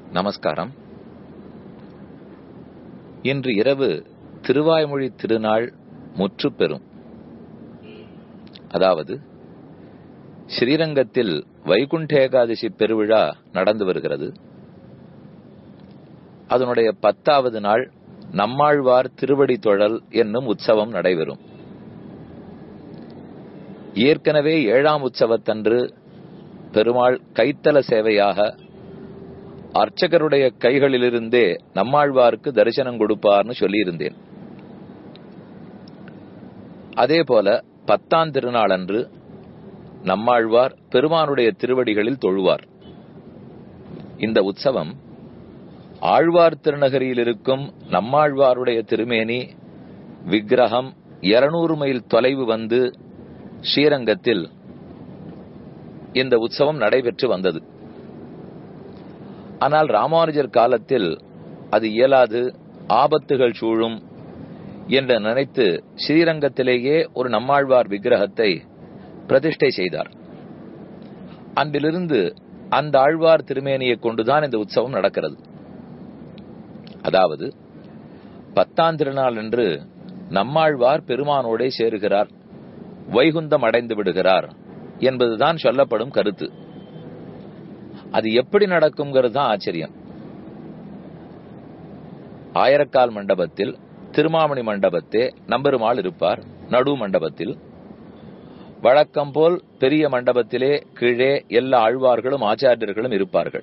நமஸ்காரம் இன்று இரவு திருவாய்மொழி திருநாள் முற்றுப்பெறும் அதாவது ஸ்ரீரங்கத்தில் வைகுண்ட ஏகாதசி பெருவிழா நடந்து வருகிறது அதனுடைய பத்தாவது நாள் நம்மாழ்வார் திருவடி தொழல் என்னும் உற்சவம் நடைபெறும் ஏற்கனவே ஏழாம் உற்சவத்தன்று பெருமாள் கைத்தல சேவையாக அர்ச்சகருடைய கைகளிலிருந்தே நம்மாழ்வாருக்கு தரிசனம் கொடுப்பார்னு சொல்லியிருந்தேன் அதே போல பத்தாம் திருநாள் அன்று நம்மாழ்வார் பெருமானுடைய திருவடிகளில் தொழுவார் இந்த உற்சவம் ஆழ்வார் திருநகரியில் இருக்கும் நம்மாழ்வாருடைய திருமேனி விக்கிரகம் இருநூறு மைல் தொலைவு வந்து ஸ்ரீரங்கத்தில் இந்த உற்சவம் நடைபெற்று வந்தது ஆனால் ராமானுஜர் காலத்தில் அது இயலாது ஆபத்துகள் சூழும் என்று நினைத்து ஸ்ரீரங்கத்திலேயே ஒரு நம்மாழ்வார் விக்கிரகத்தை பிரதிஷ்டை செய்தார் அன்றிலிருந்து அந்த ஆழ்வார் திருமேனியை கொண்டுதான் இந்த உற்சவம் நடக்கிறது அதாவது பத்தாம் திருநாள் என்று நம்மாழ்வார் பெருமானோடே சேருகிறார் வைகுந்தம் அடைந்து விடுகிறார் என்பதுதான் சொல்லப்படும் கருத்து அது எப்படி நடக்குங்கிறது தான் ஆச்சரியம் ஆயிரக்கால் மண்டபத்தில் திருமாமணி மண்டபத்தே நம்பெருமாள் இருப்பார் நடு மண்டபத்தில் வழக்கம் போல் பெரிய மண்டபத்திலே கீழே எல்லா ஆழ்வார்களும் ஆச்சாரியர்களும் இருப்பார்கள்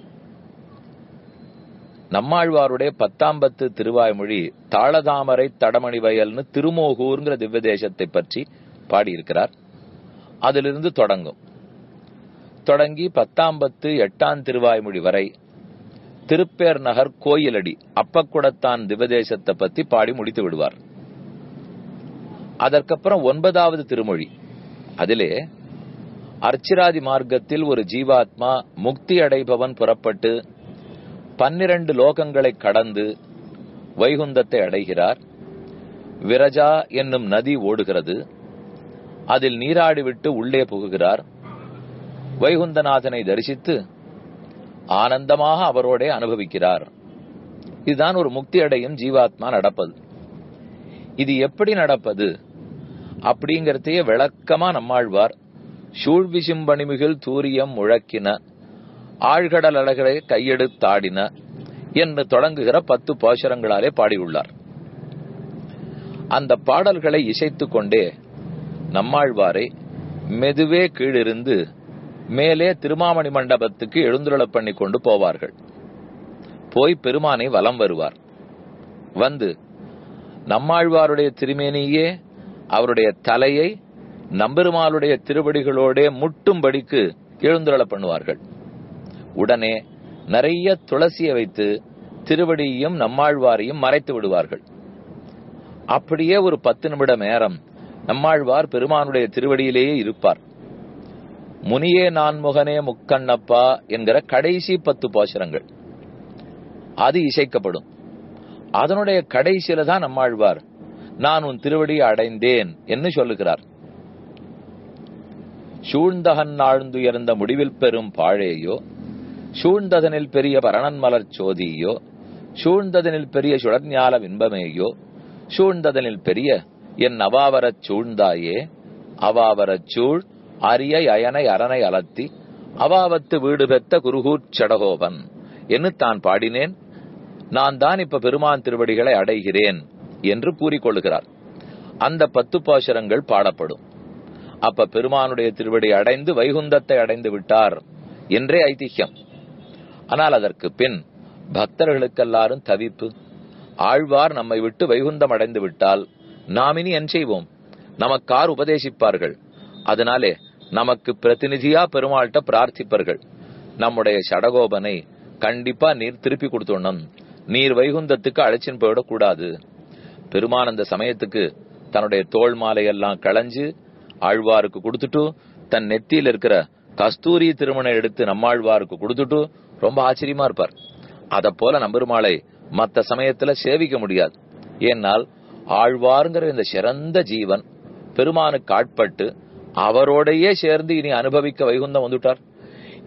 நம்மாழ்வாருடைய பத்தாம் பத்து திருவாய்மொழி தாளதாமரை தடமணி வயல்னு திருமோகூர்ங்கிற திவ்ய தேசத்தை பற்றி பாடியிருக்கிறார் அதிலிருந்து தொடங்கும் தொடங்கி பத்தாம் பத்து எட்டாம் திருவாய்மொழி வரை திருப்பேர் நகர் கோயிலடி அப்பக்குடத்தான் திவதேசத்தை பத்தி பாடி முடித்து விடுவார் அதற்கப்புறம் ஒன்பதாவது திருமொழி அதிலே அர்ச்சிராதி மார்க்கத்தில் ஒரு ஜீவாத்மா முக்தி அடைபவன் புறப்பட்டு பன்னிரண்டு லோகங்களை கடந்து வைகுந்தத்தை அடைகிறார் விரஜா என்னும் நதி ஓடுகிறது அதில் நீராடிவிட்டு உள்ளே புகுகிறார் வைகுந்தநாதனை தரிசித்து ஆனந்தமாக அவரோடே அனுபவிக்கிறார் இதுதான் ஒரு முக்தி அடையும் ஜீவாத்மா நடப்பது இது எப்படி நடப்பது அப்படிங்கறதையே விளக்கமா நம்மாழ்வார் சூழ்விசும்பணிமிகில் தூரியம் முழக்கின ஆழ்கடல் அழகரை கையெடுத்தாடின என்று தொடங்குகிற பத்து பாசுரங்களாலே பாடியுள்ளார் அந்த பாடல்களை இசைத்துக் கொண்டே நம்மாழ்வாரை மெதுவே கீழிருந்து மேலே திருமாமணி மண்டபத்துக்கு எழுந்துருளப் பண்ணி கொண்டு போவார்கள் போய் பெருமானை வலம் வருவார் வந்து நம்மாழ்வாருடைய திருமேனியே அவருடைய தலையை நம்பெருமாளுடைய திருவடிகளோட முட்டும்படிக்கு எழுந்துருள பண்ணுவார்கள் உடனே நிறைய துளசியை வைத்து திருவடியையும் நம்மாழ்வாரையும் மறைத்து விடுவார்கள் அப்படியே ஒரு பத்து நிமிட நேரம் நம்மாழ்வார் பெருமானுடைய திருவடியிலேயே இருப்பார் முனியே நான்முகனே முக்கண்ணப்பா என்கிற கடைசி பத்து போஷரங்கள் அது இசைக்கப்படும் அதனுடைய கடைசியில தான் நம்மாழ்வார் நான் உன் திருவடியை அடைந்தேன் என்று சொல்லுகிறார் சூழ்ந்தகன் ஆழ்ந்துயர்ந்த முடிவில் பெறும் பாழேயோ சூழ்ந்ததனில் பெரிய பரணன் மலர் சோதியோ சூழ்ந்ததனில் பெரிய சுடர்ஞால வின்பமேயோ சூழ்ந்ததனில் பெரிய என் அவாவரச் சூழ்ந்தாயே அவாவரச் சூழ் அரிய அயனை அரணை அலத்தி அவாவத்து வீடு பெத்த குருகூர் சடகோபன் என்று தான் பாடினேன் நான் தான் இப்ப பெருமான் திருவடிகளை அடைகிறேன் என்று கூறிக்கொள்ளுகிறார் அந்த பத்து பாசுரங்கள் பாடப்படும் அப்ப பெருமானுடைய திருவடி அடைந்து வைகுந்தத்தை அடைந்து விட்டார் என்றே ஐதிஹ்யம் ஆனால் அதற்கு பின் பக்தர்களுக்கெல்லாரும் தவிப்பு ஆழ்வார் நம்மை விட்டு வைகுந்தம் அடைந்து விட்டால் நாம் இனி என் செய்வோம் நமக்கார் உபதேசிப்பார்கள் அதனாலே நமக்கு பிரதிநிதியா பெருமாள்கிட்ட பிரார்த்திப்பார்கள் நம்முடைய சடகோபனை கண்டிப்பா நீர் திருப்பி கொடுத்துடணும் நீர் வைகுந்தத்துக்கு அழைச்சின்னு போயிடக்கூடாது பெருமான் அந்த சமயத்துக்கு தன்னுடைய தோல் மாலையெல்லாம் களைஞ்சு ஆழ்வாருக்கு கொடுத்துட்டு தன் நெத்தியில் இருக்கிற கஸ்தூரி திருமணம் எடுத்து நம்மாழ்வாருக்கு கொடுத்துட்டு ரொம்ப ஆச்சரியமா இருப்பார் அத போல நம்பெருமாளை மத்த சமயத்துல சேவிக்க முடியாது ஏனால் ஆழ்வாருங்கிற இந்த சிறந்த ஜீவன் பெருமானுக்கு ஆட்பட்டு அவரோடையே சேர்ந்து இனி அனுபவிக்க வைகுந்தம் வந்துட்டார்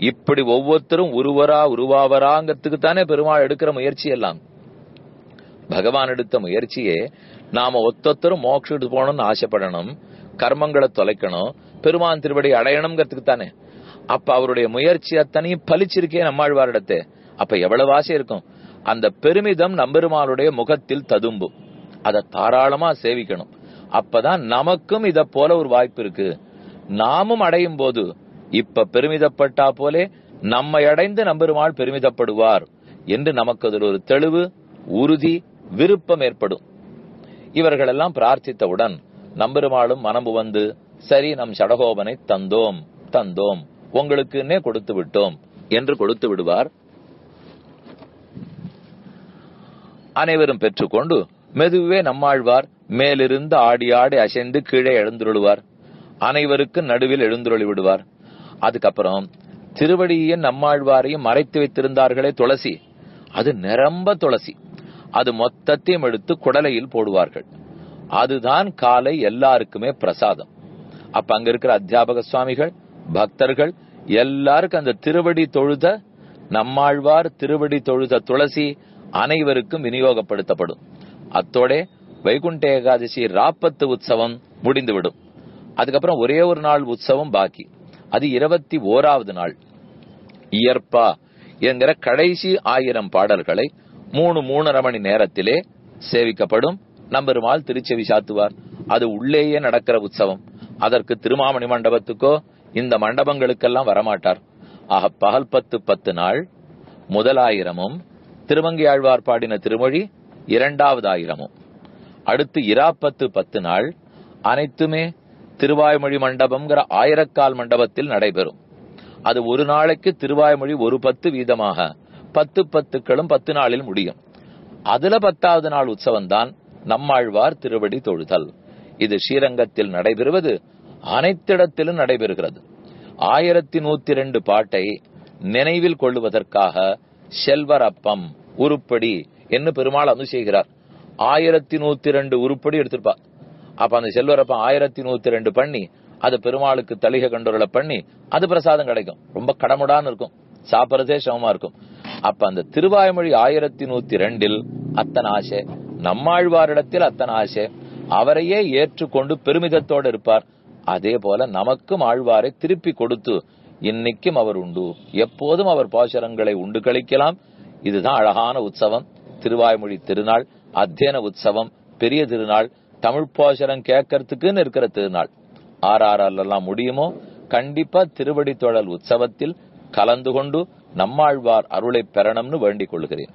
இப்படி ஒவ்வொருத்தரும் உருவரா உருவாவராங்கிறதுக்கு தானே பெருமாள் எடுக்கிற முயற்சி எல்லாம் பகவான் எடுத்த முயற்சியே நாம ஒத்தொத்தரும் மோட்சத்துக்கு போகணும்னு ஆசைப்படணும் கர்மங்களை தொலைக்கணும் பெருமான் திருவடி அடையணுங்கிறதுக்கு தானே அப்ப அவருடைய முயற்சி அத்தனையும் பலிச்சிருக்கே நம்மாழ்வாரிடத்தே அப்ப எவ்வளவு ஆசை இருக்கும் அந்த பெருமிதம் நம்பெருமாளுடைய முகத்தில் ததும்பும் அதை தாராளமா சேவிக்கணும் அப்பதான் நமக்கும் இத போல ஒரு வாய்ப்பு இருக்கு நாமும் அடையும் போது இப்ப பெருமிதப்பட்டா போலே நம்மை அடைந்து நம்பெருமாள் பெருமிதப்படுவார் என்று நமக்கு அதில் ஒரு தெளிவு உறுதி விருப்பம் ஏற்படும் இவர்களெல்லாம் பிரார்த்தித்தவுடன் நம்பெருமாளும் மனம்பு வந்து சரி நம் சடகோபனை தந்தோம் தந்தோம் உங்களுக்குன்னே கொடுத்து விட்டோம் என்று கொடுத்து விடுவார் அனைவரும் பெற்றுக்கொண்டு மெதுவே நம்மாழ்வார் மேலிருந்து ஆடி ஆடி அசைந்து கீழே எழுந்துருளுவார் அனைவருக்கும் நடுவில் எழுந்துருளி விடுவார் அதுக்கப்புறம் திருவடியின் நம்மாழ்வாரையும் மறைத்து வைத்திருந்தார்களே துளசி அது நிரம்ப துளசி அது மொத்தத்தையும் எடுத்து குடலையில் போடுவார்கள் அதுதான் காலை எல்லாருக்குமே பிரசாதம் அப்ப அங்க இருக்கிற அத்தியாபக சுவாமிகள் பக்தர்கள் எல்லாருக்கும் அந்த திருவடி தொழுத நம்மாழ்வார் திருவடி தொழுத துளசி அனைவருக்கும் விநியோகப்படுத்தப்படும் அத்தோட வைகுண்ட ஏகாதசி ராப்பத்து உற்சவம் முடிந்துவிடும் அதுக்கப்புறம் ஒரே ஒரு நாள் உற்சவம் பாக்கி அது இருபத்தி ஓராவது நாள் இயற்பா என்கிற கடைசி ஆயிரம் பாடல்களை மூணு மூணரை மணி நேரத்திலே சேவிக்கப்படும் நம்பெருமாள் திருச்செவி சாத்துவார் அது உள்ளேயே நடக்கிற உற்சவம் அதற்கு திருமாமணி மண்டபத்துக்கோ இந்த மண்டபங்களுக்கெல்லாம் வரமாட்டார் ஆக பகல் பத்து பத்து நாள் முதலாயிரமும் திருமங்கை ஆழ்வார் பாடின திருமொழி இரண்டாவது ஆயிரமும் அடுத்து இராப்பத்து பத்து நாள் அனைத்துமே திருவாய்மொழி மண்டபம்ங்கிற ஆயிரக்கால் மண்டபத்தில் நடைபெறும் அது ஒரு நாளைக்கு திருவாய்மொழி ஒரு பத்து வீதமாக பத்து பத்துக்களும் பத்து நாளில் முடியும் அதுல பத்தாவது நாள் உற்சவம் தான் நம்மாழ்வார் திருவடி தொழுதல் இது ஸ்ரீரங்கத்தில் நடைபெறுவது அனைத்திடத்திலும் நடைபெறுகிறது ஆயிரத்தி நூத்தி ரெண்டு பாட்டை நினைவில் கொள்ளுவதற்காக செல்வர் அப்பம் உருப்படி என்று பெருமாள் அனு செய்கிறார் ஆயிரத்தி நூத்தி ரெண்டு உருப்படி எடுத்திருப்பா அப்ப அந்த செல்வரப்பம் ஆயிரத்தி நூத்தி ரெண்டு பண்ணி அது பெருமாளுக்கு தலிக கண்டுரலை பண்ணி அது பிரசாதம் கிடைக்கும் ரொம்ப கடமுடான்னு இருக்கும் சாப்பிடறதே சிரமமா இருக்கும் அப்ப அந்த திருவாய்மொழி ஆயிரத்தி நூத்தி ரெண்டில் அத்தனை ஆசை நம்மாழ்வாரிடத்தில் அத்தனை ஆசை அவரையே ஏற்றுக்கொண்டு பெருமிதத்தோடு இருப்பார் அதே போல நமக்கும் ஆழ்வாரை திருப்பி கொடுத்து இன்னைக்கும் அவர் உண்டு எப்போதும் அவர் பாசுரங்களை உண்டு கழிக்கலாம் இதுதான் அழகான உற்சவம் திருவாய்மொழி திருநாள் அத்தியன உற்சவம் பெரிய திருநாள் தமிழ் பாசுரம் கேட்கறதுக்குன்னு இருக்கிற திருநாள் ஆறாறால் எல்லாம் முடியுமோ கண்டிப்பா திருவடி தொழல் உற்சவத்தில் கலந்து கொண்டு நம்மாழ்வார் அருளை பெறணும்னு வேண்டிக் கொள்கிறேன்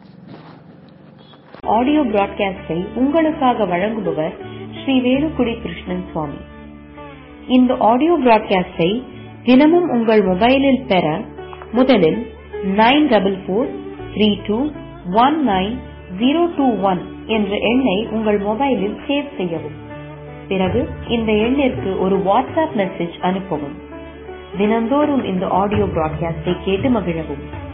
ஆடியோ பிராட்காஸ்டை உங்களுக்காக வழங்குபவர் ஸ்ரீ வேலுக்குடி கிருஷ்ணன் சுவாமி இந்த ஆடியோ பிராட்காஸ்டை தினமும் உங்கள் மொபைலில் பெற முதலில் nine double four three two one nine zero two one என்ற எண்ணை உங்கள் மொபைலில் சேவ் செய்யவும் பிறகு இந்த எண்ணிற்கு ஒரு வாட்ஸ்அப் மெசேஜ் அனுப்பவும் தினந்தோறும் இந்த ஆடியோ பிராட்காஸ்டை கேட்டு மகிழவும்